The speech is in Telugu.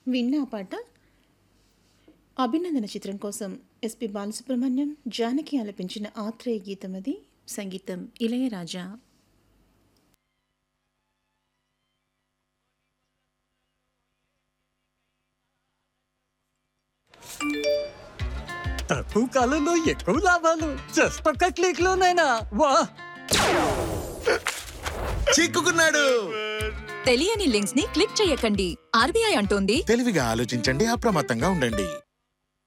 విన్న ఆ పాట అభినందన చిత్రం కోసం ఎస్పి బాలసుబ్రహ్మణ్యం జానకి ఆలపించిన ఆత్రేయ గీతం అది సంగీతం ఇళయరాజా తక్కువ కాలంలో ఎక్కువ లాభాలు జస్ట్ ఒక్క క్లిక్ లోనైనా వా చిక్కుకున్నాడు తెలియని లింక్స్ ని క్లిక్ చేయకండి ఆర్బీఐ అంటోంది తెలివిగా ఆలోచించండి అప్రమత్తంగా ఉండండి